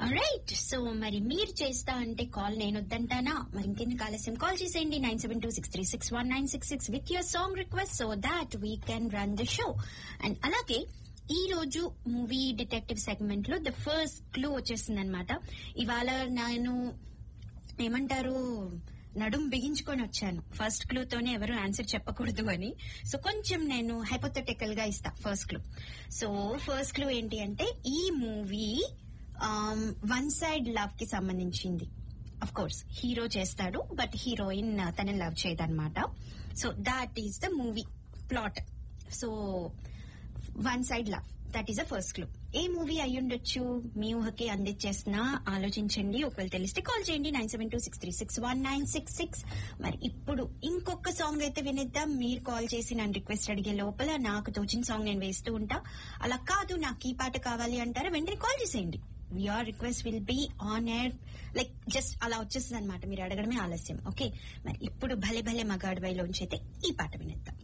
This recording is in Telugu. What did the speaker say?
రైట్ సో మరి మీరు చేస్తా అంటే కాల్ నేను వద్దంటానా మరి ఇంకెందుకు ఆలస్యం కాల్ చేసేయండి nine seven two six three six one nine six six with your song request so that we can run the show and అలాగే ఈ రోజు మూవీ డిటెక్టివ్ సెగ్మెంట్ లో ద ఫస్ట్ క్లూ వచ్చేసింది అనమాట ఇవాళ నేను ఏమంటారు నడుం బిగించుకొని వచ్చాను ఫస్ట్ క్లూ తోనే ఎవరు ఆన్సర్ చెప్పకూడదు అని సో కొంచెం నేను హైపోథెటికల్ గా ఇస్తా first clue so first clue ఏంటి అంటే ఈ మూవీ వన్ సైడ్ లవ్ కి సంబంధించింది అఫ్ కోర్స్ హీరో చేస్తాడు బట్ హీరోయిన్ తనని లవ్ చేయదన్నమాట so that is the movie plot so one side love that is a first clue ఏ మూవీ అయ్యుండొచ్చు మీ ఊహకి అందించేస్తున్నా ఆలోచించండి ఒకవేళ తెలిస్తే కాల్ చేయండి nine seven two six three six one nine six six మరి ఇప్పుడు ఇంకొక సాంగ్ అయితే వినిద్దాం మీరు కాల్ చేసి నన్ను రిక్వెస్ట్ అడిగే లోపల నాకు తోచిన సాంగ్ నేను వేస్తూ ఉంటా అలా కాదు నాకు ఈ పాట కావాలి అంటారా వెంటనే కాల్ చేసేయండి your request will be on air like just అలా వచ్చేస్తుంది అనమాట మీరు అడగడమే ఆలస్యం ఓకే మరి ఇప్పుడు భలే భలే మగాడు వైలోంచి అయితే ఈ పాట వినేద్దాం